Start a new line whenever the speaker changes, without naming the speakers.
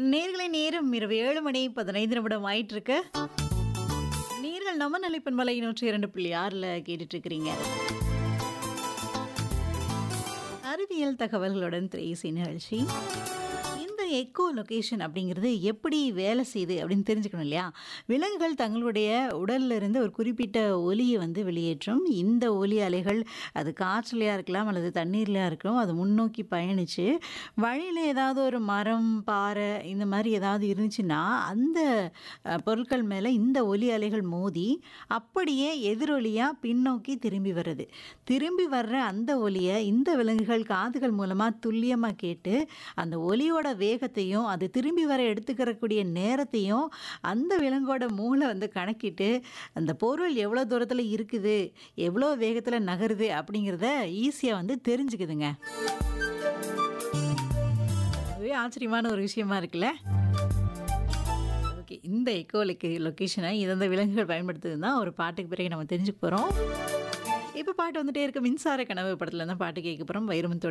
நேர்களை நேரம் இரவு ஏழு மணி பதினைந்து நிமிடம் ஆயிட்டு இருக்கு நேர்கள் நம்ம நிலைப்பன் மலை நூற்றி இரண்டு புள்ளி ஆறில் கேட்டுட்டு இருக்கிறீங்க அறிவியல் தகவல்களுடன் திரையிசை நிகழ்ச்சி இந்த எக்கோ லொகேஷன் அப்படிங்கிறது எப்படி வேலை செய்யுது அப்படின்னு தெரிஞ்சுக்கணும் இல்லையா விலங்குகள் தங்களுடைய உடல்ல இருந்து ஒரு குறிப்பிட்ட ஒலியை வந்து வெளியேற்றும் இந்த ஒலி அலைகள் அது காற்றுலையாக இருக்கலாம் அல்லது தண்ணீர்லையாக இருக்கலாம் அது முன்னோக்கி பயணித்து வழியில் ஏதாவது ஒரு மரம் பாறை இந்த மாதிரி ஏதாவது இருந்துச்சுன்னா அந்த அஹ், பொருட்கள் மேலே இந்த ஒலி அலைகள் மோதி அப்படியே எதிரொலியாக பின்னோக்கி திரும்பி வருது திரும்பி வர்ற அந்த ஒலியை இந்த விலங்குகள் காதுகள் மூலமாக துல்லியமாக கேட்டு அந்த ஒலியோட வேகத்தையும் அது திரும்பி வர எடுத்துக்கிறக்கூடிய நேரத்தையும் அந்த விலங்கோட மூளை வந்து கணக்கிட்டு அந்த பொருள் எவ்வளோ தூரத்தில் இருக்குது எவ்வளோ வேகத்தில் நகருது அப்படிங்கிறத ஈஸியாக வந்து தெரிஞ்சுக்குதுங்க அதுவே ஆச்சரியமான ஒரு விஷயமா இருக்குல்ல ஓகே இந்த எக்கோ லொக்கேஷனை இந்தந்த விலங்குகள் பயன்படுத்துறது தான் ஒரு பாட்டுக்கு பிறகு நம்ம தெரிஞ்சுக்க போகிறோம் இப்போ பாட்டு வந்துட்டே இருக்க மின்சார கனவு படத்துல தான் பாட்டு கேட்க போகிறோம் வைரமுத்தோட